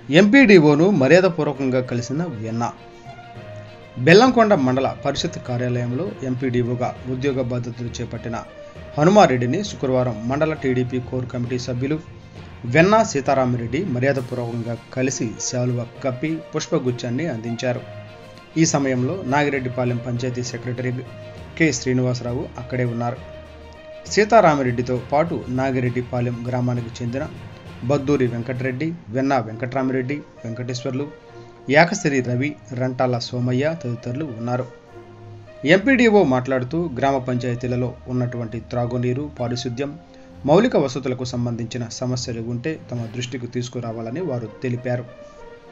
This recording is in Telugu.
ఎంపీడీఓను మర్యాదపూర్వకంగా కలిసిన వెన్న బెల్లంకొండ మండల పరిషత్ కార్యాలయంలో ఎంపీడీఓగా ఉద్యోగ బాధ్యతలు చేపట్టిన హనుమారెడ్డిని శుక్రవారం మండల టీడీపీ కోర్ కమిటీ సభ్యులు వెన్న సీతారామరెడ్డి మర్యాదపూర్వకంగా కలిసి శాలువ కప్పి పుష్పగుచ్చాన్ని అందించారు ఈ సమయంలో నాగిరెడ్డిపాలెం పంచాయతీ సెక్రటరీ కె శ్రీనివాసరావు అక్కడే ఉన్నారు సీతారామరెడ్డితో పాటు నాగిరెడ్డిపాలెం గ్రామానికి చెందిన బద్దూరి వెంకటరెడ్డి వెన్న వెంకట్రామరెడ్డి వెంకటేశ్వర్లు యాకసిరి రవి రంటాల సోమయ్య తదితరులు ఉన్నారు ఎంపీడీఓ మాట్లాడుతూ గ్రామ పంచాయతీలలో ఉన్నటువంటి త్రాగునీరు పారిశుద్ధ్యం మౌలిక వసతులకు సంబంధించిన సమస్యలు ఉంటే తమ దృష్టికి తీసుకురావాలని వారు తెలిపారు